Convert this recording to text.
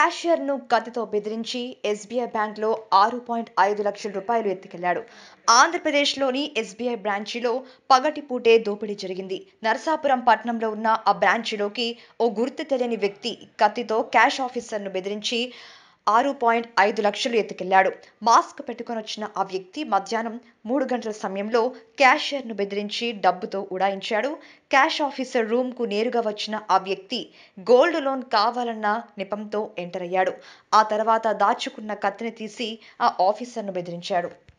క్యాషియర్ను కత్తితో బెదిరించి ఎస్బీఐ బ్యాంక్లో ఆరు పాయింట్ ఐదు లక్షల రూపాయలు ఎత్తుకెళ్లాడు ఆంధ్రప్రదేశ్లోని ఎస్బీఐ బ్రాంచీలో పగటిపూటే దోపిడీ జరిగింది నరసాపురం పట్టణంలో ఉన్న ఆ బ్రాంచీలోకి ఓ గుర్తు తెలియని వ్యక్తి కత్తితో క్యాష్ ఆఫీసర్ను బెదిరించి ఆరు పాయింట్ ఐదు లక్షలు ఎత్తుకెళ్లాడు మాస్క్ పెట్టుకొని వచ్చిన ఆ వ్యక్తి మధ్యాహ్నం మూడు గంటల సమయంలో క్యాషియర్ను బెదిరించి డబ్బుతో ఉడాయించాడు క్యాష్ ఆఫీసర్ రూమ్కు నేరుగా వచ్చిన ఆ వ్యక్తి గోల్డ్ లోన్ కావాలన్న నెపంతో ఎంటర్ అయ్యాడు ఆ తర్వాత దాచుకున్న కత్తిని తీసి ఆ ఆఫీసర్ను బెదిరించాడు